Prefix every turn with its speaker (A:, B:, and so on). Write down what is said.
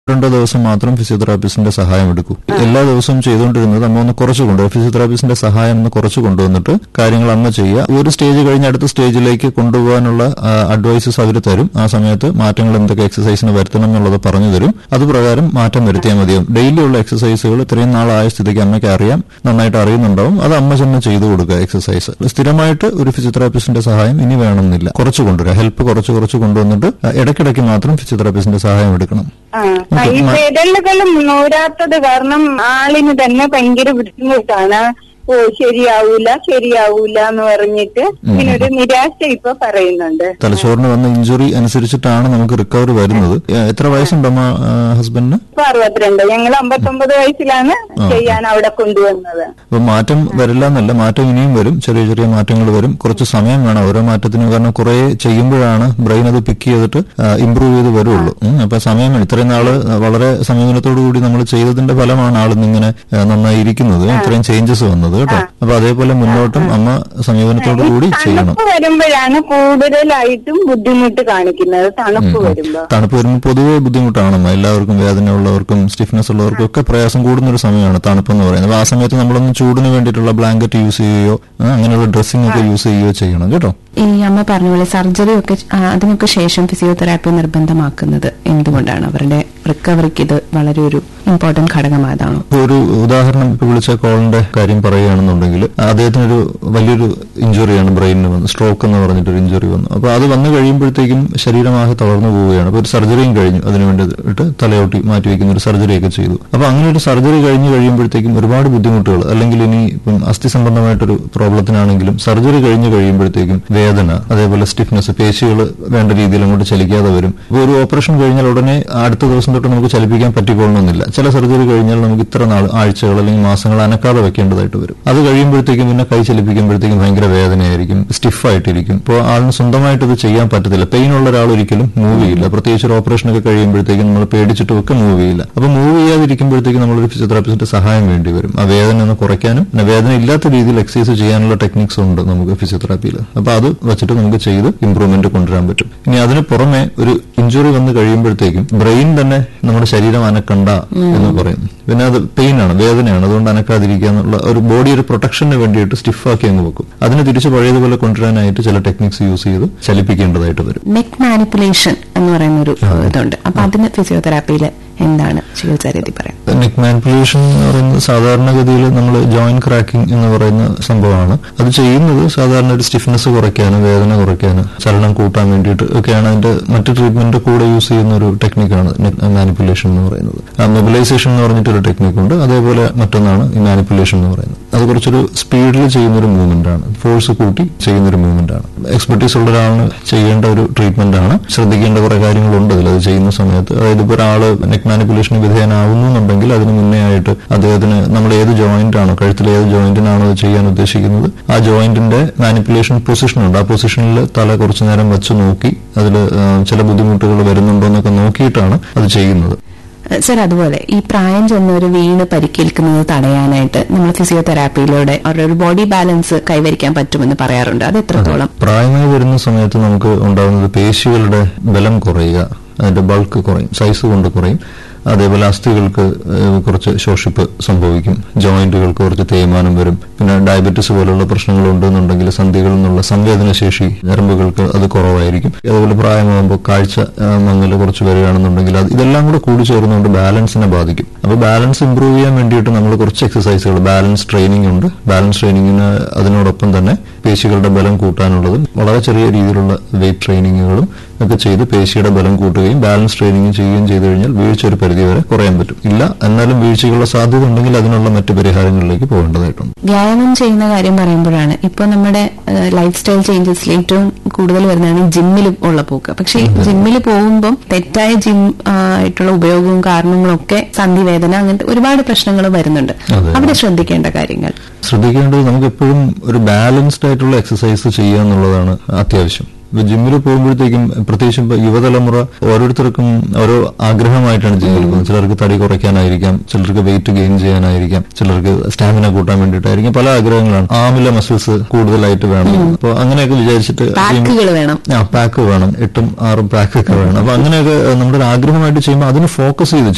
A: രണ്ടോ ദിവസം മാത്രം ഫിസിയോതെറാപ്പിസ്റ്റിന്റെ സഹായം എടുക്കൂ എല്ലാ ദിവസവും ചെയ്തുകൊണ്ടിരുന്നത് അമ്മ ഒന്ന് കുറച്ച് കൊണ്ടുവരും ഫിസിയോതെറാപ്പിസ്റ്റിന്റെ സഹായം ഒന്ന് കുറച്ച് കൊണ്ടുവന്നിട്ട് കാര്യങ്ങൾ അമ്മ ചെയ്യുക ഒരു സ്റ്റേജ് കഴിഞ്ഞ് അടുത്ത സ്റ്റേജിലേക്ക് കൊണ്ടുപോകാനുള്ള അഡ്വൈസസ് അവർ തരും ആ സമയത്ത് മാറ്റങ്ങൾ എന്തൊക്കെ എക്സസൈസിന് വരുത്തണം എന്നുള്ളത് പറഞ്ഞു തരും അതുപ്രകാരം മാറ്റം വരുത്തിയാൽ മതിയാവും ഡെയിലി ഉള്ള എക്സസൈസുകൾ ഇത്രയും നാളായ സ്ഥിതിക്ക് അമ്മയ്ക്ക് അറിയാം നന്നായിട്ട് അറിയുന്നുണ്ടാവും അത് അമ്മ ചെന്ന് ചെയ്തു കൊടുക്കുക എക്സസൈസ് സ്ഥിരമായിട്ട് ഒരു ഫിസിയോതെറാപ്പിസ്റ്റിന്റെ സഹായം ഇനി വേണമെന്നില്ല കുറച്ച് കൊണ്ടുവരിക ഹെൽപ്പ് കുറച്ച് കുറച്ച് കൊണ്ടുവന്നിട്ട് ഇടയ്ക്കിടയ്ക്ക് മാത്രം ഫിസിയോതെറാപ്പിസ്റ്റിന്റെ സഹായം എടുക്കണം
B: ആ ആ, ഈ വിരലുകളും നൂരാത്തത് കാരണം ആളിന് തന്നെ ഭയങ്കര ബുദ്ധിമുട്ടാണ് ഓ ശരിയാവൂല ശരിയാവൂല എന്ന് പറഞ്ഞിട്ട് ഇങ്ങനെ ഒരു നിരാശ ഇപ്പൊ പറയുന്നുണ്ട്
A: തലച്ചോറിന് വന്ന ഇഞ്ചുറി അനുസരിച്ചിട്ടാണ് നമുക്ക് റിക്കവറി വരുന്നത് ഏ, എത്ര വയസ്സുണ്ടമ്മ ഹസ്ബൻഡിന്
B: ഇപ്പൊ അറുപത്തിരണ്ട് ഞങ്ങൾ അമ്പത്തൊമ്പത് വയസ്സിലാണ് ചെയ്യാൻ അവിടെ കൊണ്ടുവന്നത്
A: അപ്പൊ മാറ്റം വരില്ല എന്നല്ല മാറ്റം ഇനിയും വരും ചെറിയ ചെറിയ മാറ്റങ്ങൾ വരും കുറച്ച് സമയം വേണം ഓരോ മാറ്റത്തിനും കാരണം കുറെ ചെയ്യുമ്പോഴാണ് ബ്രെയിൻ അത് പിക്ക് ചെയ്തിട്ട് ഇമ്പ്രൂവ് ചെയ്ത് വരുള്ളൂ ഉം, അപ്പൊ സമയം വേണം ഇത്രയും നാള് വളരെ സമീപനത്തോടു കൂടി നമ്മൾ ചെയ്തതിന്റെ ഫലമാണ് ആളിന്നിങ്ങനെ ആ, നന്നായി ഇരിക്കുന്നത് ഇത്രയും ചേഞ്ചസ് വന്നത് കേട്ടോ അപ്പൊ അതേപോലെ മുന്നോട്ടും അമ്മ സമീപനത്തോടു കൂടി ചെയ്യണം
B: തണുപ്പ് വരുമ്പോഴാണ് കൂടുതലായിട്ടും ബുദ്ധിമുട്ട് കാണിക്കുന്നത് തണുപ്പ് വരുമ്പോ
A: തണുപ്പ് വരുമ്പോൾ പൊതുവെ ബുദ്ധിമുട്ടാണമ്മ എല്ലാവർക്കും വേദന ഉള്ളവർക്കും സ്റ്റിഫ്നെസ് ഉള്ളവർക്കും ഒക്കെ പ്രയാസം കൂടുന്ന ഒരു സമയമാണ് തണുപ്പ് എന്ന് പറയുന്നത് അപ്പൊ ആ സമയത്ത് നമ്മളൊന്ന് ചൂടിന് വേണ്ടിയിട്ടുള്ള ബ്ലാങ്കറ്റ് യൂസ് ചെയ്യുകയോ ആ, അങ്ങനെയുള്ള ഡ്രസ്സിംഗ് ഒക്കെ യൂസ് ചെയ്യുകയോ ചെയ്യണം കേട്ടോ
C: ഈ അമ്മ പറഞ്ഞ പോലെ സർജറി ഒക്കെ ആ, അതിനൊക്കെ ശേഷം ഫിസിയോതെറാപ്പി നിർബന്ധമാക്കുന്നത് എന്തുകൊണ്ടാണ് അവരുടെ റിക്കവറിക്ക് ഇത് വളരെ ഒരു ഇമ്പോർട്ടന്റ് ഘടകമായതാണോ
A: ഇപ്പൊ ഒരു ഉദാഹരണം ഇപ്പൊ വിളിച്ച കോളിന്റെ കാര്യം പറയുകയാണെന്നുണ്ടെങ്കിൽ അദ്ദേഹത്തിന് ഒരു വലിയൊരു ഇഞ്ചുറിയാണ് ബ്രെയിനിന് വന്നു സ്ട്രോക്ക് എന്ന് പറഞ്ഞിട്ട് ഒരു ഇഞ്ചുറി വന്നു അപ്പൊ അത് വന്നു കഴിയുമ്പോഴത്തേക്കും ശരീരമാകെ തളർന്നു പോവുകയാണ് അപ്പൊ ഒരു സർജറിയും കഴിഞ്ഞു അതിനു വേണ്ടിയിട്ട് തലയോട്ടി മാറ്റിവെക്കുന്ന ഒരു സർജറി ഒക്കെ ചെയ്തു അപ്പൊ അങ്ങനെ ഒരു സർജറി കഴിഞ്ഞു കഴിയുമ്പോഴത്തേക്കും ഒരുപാട് ബുദ്ധിമുട്ടുകൾ അല്ലെങ്കിൽ ഇനി ഇപ്പം അസ്ഥി സംബന്ധമായിട്ടൊരു പ്രോബ്ലത്തിനാണെങ്കിലും സർജറി കഴിഞ്ഞു കഴിയുമ്പോഴത്തേക്കും വേദന അതേപോലെ സ്റ്റിഫ്നെസ് പേശികൾ വേണ്ട രീതിയിൽ അങ്ങോട്ട് ചലിക്കാതെ വരും ഇപ്പൊ ഒരു ഓപ്പറേഷൻ കഴിഞ്ഞാൽ ഉടനെ അടുത്ത ദിവസം തൊട്ട് നമുക്ക് ചലിപ്പിക്കാൻ പറ്റിക്കൊള്ളണമെന്നില്ല ചില സർജറി കഴിഞ്ഞാൽ നമുക്ക് ഇത്ര നാൾ ആഴ്ചകൾ അല്ലെങ്കിൽ മാസങ്ങൾ അനക്കാതെ വെക്കേണ്ടതായിട്ട് വരും അത് കഴിയുമ്പോഴത്തേക്കും പിന്നെ കൈ ചലിപ്പിക്കുമ്പോഴത്തേക്കും ഭയങ്കര വേദനയായിരിക്കും സ്റ്റിഫായിട്ടിരിക്കും ഇപ്പോൾ ആളിന് സ്വന്തമായിട്ട് ഇത് ചെയ്യാൻ പറ്റത്തില്ല പെയിൻ ഉള്ള ഒരാൾ ഒരിക്കലും മൂവ് ചെയ്യില്ല പ്രത്യേകിച്ച് ഒരു ഓപ്പറേഷൻ ഒക്കെ കഴിയുമ്പോഴത്തേക്കും നമ്മൾ പേടിച്ചിട്ടും ഒക്കെ മൂവ് ചെയ്യില്ല അപ്പൊ മൂവ് ചെയ്യാതിരിക്കുമ്പോഴത്തേക്കും നമ്മളൊരു ഫിസിയോതെറാപ്പിസ്റ്റിന്റെ സഹായം വേണ്ടി വരും ആ വേദന ഒന്ന് കുറയ്ക്കാനും പിന്നെ വേദന ഇല്ലാത്ത രീതിയിൽ എക്സസൈസ് ചെയ്യാനുള്ള ടെക്നിക്സ് ഉണ്ട് നമുക്ക് ഫിസിയോതെറാപ്പിയിൽ അപ്പൊ അത് വെച്ചിട്ട് നമുക്ക് ചെയ്ത് ഇംപ്രൂവ്മെന്റ് കൊണ്ടുവരാൻ പറ്റും ഇനി അതിന് പുറമെ ഒരു ഇഞ്ചുറി വന്ന് കഴിയുമ്പോഴത്തേക്കും ബ്രെയിൻ തന്നെ നമ്മുടെ ശരീരം അനക്കണ്ട എന്ന് പറയും പിന്നെ അത് പെയിൻ ആണ് വേദനയാണ് അതുകൊണ്ട് അനക്കാതിരിക്കുക എന്നുള്ള ഒരു ബോഡി ഒരു പ്രൊട്ടക്ഷന് വേണ്ടിയിട്ട് സ്റ്റിഫാക്കി അങ്ങ് വെക്കും അതിന് തിരിച്ച് പഴയതുപോലെ കൊണ്ടുവരാനായിട്ട് ചില ടെക്നിക്സ് യൂസ് ചെയ്ത് ചലിപ്പിക്കേണ്ടതായിട്ട് വരും
C: നെക്ക് മാനിപ്പുലേഷൻ എന്ന് പറയുന്ന ഒരു ഇതുണ്ട് അപ്പൊ അതിന് ഫിസിയോതെറാപ്പിയിൽ എന്താണ് ചികിത്സാ രീതി പറയാം
A: നെക്ക് മാനിപ്പുലേഷൻ എന്ന് പറയുന്നത് സാധാരണഗതിയിൽ നമ്മൾ ജോയിന്റ് ക്രാക്കിംഗ് എന്ന് പറയുന്ന സംഭവമാണ് അത് ചെയ്യുന്നത് സാധാരണ ഒരു സ്റ്റിഫ്നെസ് കുറയ്ക്കാനും വേദന കുറയ്ക്കാനും ചലനം കൂട്ടാൻ വേണ്ടിയിട്ട് ഒക്കെയാണ് അതിന്റെ മറ്റു ട്രീറ്റ്മെന്റ് കൂടെ യൂസ് ചെയ്യുന്ന ഒരു ടെക്നിക്കാണ് നെക്ക് മാനിപ്പുലേഷൻ എന്ന് പറയുന്നത് മൊബിലൈസേഷൻ എന്ന് പറഞ്ഞിട്ടൊരു ടെക്നിക്കുണ്ട് അതേപോലെ മറ്റൊന്നാണ് ഈ മാനിപ്പുലേഷൻ എന്ന് പറയുന്നത് അത് കുറച്ചൊരു സ്പീഡിൽ ചെയ്യുന്ന ഒരു മൂവ്മെന്റ് ആണ് ഫോഴ്സ് കൂട്ടി ചെയ്യുന്ന ഒരു മൂവ്മെന്റ് ആണ് എക്സ്പെർട്ടീസ് ഉള്ള ഒരാളിന് ചെയ്യേണ്ട ഒരു ട്രീറ്റ്മെന്റ് ആണ് ശ്രദ്ധിക്കേണ്ട കുറെ കാര്യങ്ങളുണ്ട് അതിൽ അത് ചെയ്യുന്ന സമയത്ത് അതായത് ഇപ്പോൾ ഒരാള് നെക്ക് മാനിപ്പുലേഷന് വിധേയനാവുന്നു എന്നുണ്ടെങ്കിൽ അതിന് മുന്നേ ആയിട്ട് അദ്ദേഹത്തിന് നമ്മൾ ഏത് ജോയിന്റ് ആണോ കഴുത്തിലെ ഏത് ജോയിന്റിനാണോ അത് ചെയ്യാൻ ഉദ്ദേശിക്കുന്നത് ആ ജോയിന്റിന്റെ മാനിപ്പുലേഷൻ പൊസിഷൻ ഉണ്ട് ആ പൊസിഷനിൽ തല കുറച്ചു നേരം വെച്ച് നോക്കി അതിൽ ചില ബുദ്ധിമുട്ടുകൾ വരുന്നുണ്ടോ എന്നൊക്കെ നോക്കിയിട്ടാണ് അത് ചെയ്യുന്നത്
C: സർ അതുപോലെ ഈ പ്രായം ചെന്നവർ വീണ് പരിക്കേൽക്കുന്നത് തടയാനായിട്ട് നമ്മൾ ഫിസിയോതെറാപ്പിയിലൂടെ അവരുടെ ഒരു ബോഡി ബാലൻസ് കൈവരിക്കാൻ പറ്റുമെന്ന് പറയാറുണ്ട് അത് എത്രത്തോളം
A: പ്രായമായി വരുന്ന സമയത്ത് നമുക്ക് ഉണ്ടാകുന്നത് പേശികളുടെ ബലം കുറയുക അതിന്റെ ബൾക്ക് കുറയും സൈസ് കൊണ്ട് കുറയും അതേപോലെ അസ്ഥികൾക്ക് ഏഹ്, കുറച്ച് ശോഷിപ്പ് സംഭവിക്കും ജോയിന്റുകൾക്ക് കുറച്ച് തേയ്മാനം വരും പിന്നെ ഡയബറ്റിസ് പോലുള്ള പ്രശ്നങ്ങൾ ഉണ്ടെന്നുണ്ടെങ്കിൽ സന്ധികളിൽ നിന്നുള്ള സംവേദനശേഷി ഞരമ്പുകൾക്ക് അത് കുറവായിരിക്കും അതുപോലെ പ്രായമാകുമ്പോൾ കാഴ്ച ഏഹ്, മങ്ങൽ കുറച്ച് വരികയാണെന്നുണ്ടെങ്കിൽ അത് ഇതെല്ലാം കൂടെ കൂടി ചേർന്നുകൊണ്ട് ബാലൻസിനെ ബാധിക്കും അപ്പോൾ ബാലൻസ് ഇംപ്രൂവ് ചെയ്യാൻ വേണ്ടിയിട്ട് നമ്മൾ കുറച്ച് എക്സസൈസുകൾ ബാലൻസ് ട്രെയിനിങ് ഉണ്ട് ബാലൻസ് ട്രെയിനിങ്ങിന് അതിനോടൊപ്പം തന്നെ പേശികളുടെ ബലം കൂട്ടാനുള്ളതും വളരെ ചെറിയ രീതിയിലുള്ള വെയിറ്റ് ട്രെയിനിങ്ങുകളും ഒക്കെ ചെയ്ത് പേശിയുടെ ബലം കൂട്ടുകയും ബാലൻസ് ട്രെയിനിങ് ചെയ്യുകയും ചെയ്തു കഴിഞ്ഞാൽ വീഴ്ച ഒരു പരിധി വരെ കുറയാൻ പറ്റും ഇല്ല എന്നാലും വീഴ്ചയ്ക്കുള്ള സാധ്യത ഉണ്ടെങ്കിൽ അതിനുള്ള മറ്റു പരിഹാരങ്ങളിലേക്ക് പോകേണ്ടതായിട്ടുണ്ട്
C: വ്യായാമം ചെയ്യുന്ന കാര്യം പറയുമ്പോഴാണ് ഇപ്പോൾ നമ്മുടെ ലൈഫ് സ്റ്റൈൽ ചേഞ്ചസിൽ ഏറ്റവും കൂടുതൽ വരുന്നതാണ് ജിമ്മിൽ ഉള്ള പോക്ക് പക്ഷേ ജിമ്മിൽ പോകുമ്പം തെറ്റായ ജിം ആയിട്ടുള്ള ഉപയോഗവും കാരണങ്ങളും ഒക്കെ സന്ധിവേദന അങ്ങനത്തെ ഒരുപാട് പ്രശ്നങ്ങൾ വരുന്നുണ്ട്
A: അതെ.
C: അവിടെ ശ്രദ്ധിക്കേണ്ട കാര്യങ്ങൾ
A: ശ്രദ്ധിക്കേണ്ടത് നമുക്ക് എപ്പോഴും ഒരു ബാലൻസ്ഡ് ആയിട്ടുള്ള എക്സസൈസ് ചെയ്യുക എന്നുള്ളതാണ് അത്യാവശ്യം ഇപ്പൊ ജിമ്മിൽ പോകുമ്പോഴത്തേക്കും പ്രത്യേകിച്ചും ഇപ്പൊ യുവതലമുറ ഓരോരുത്തർക്കും ഓരോ ആഗ്രഹമായിട്ടാണ് ജിമ്മിൽ പോകുന്നത് ചിലർക്ക് തടി കുറയ്ക്കാനായിരിക്കാം ചിലർക്ക് വെയിറ്റ് ഗെയിൻ ചെയ്യാനായിരിക്കാം ചിലർക്ക് സ്റ്റാമിന കൂട്ടാൻ വേണ്ടിയിട്ടായിരിക്കും പല ആഗ്രഹങ്ങളാണ് ആമിലെ മസിൽസ് കൂടുതലായിട്ട് വേണം അപ്പോൾ അങ്ങനെയൊക്കെ വിചാരിച്ചിട്ട്
C: പാക്കുകൾ വേണം
A: ആ പാക്ക് വേണം എട്ടും ആറും പാക്ക് ഒക്കെ വേണം അപ്പൊ അങ്ങനെയൊക്കെ നമ്മുടെ ഒരു ആഗ്രഹമായിട്ട് ചെയ്യുമ്പോൾ അതിന് ഫോക്കസ് ചെയ്ത്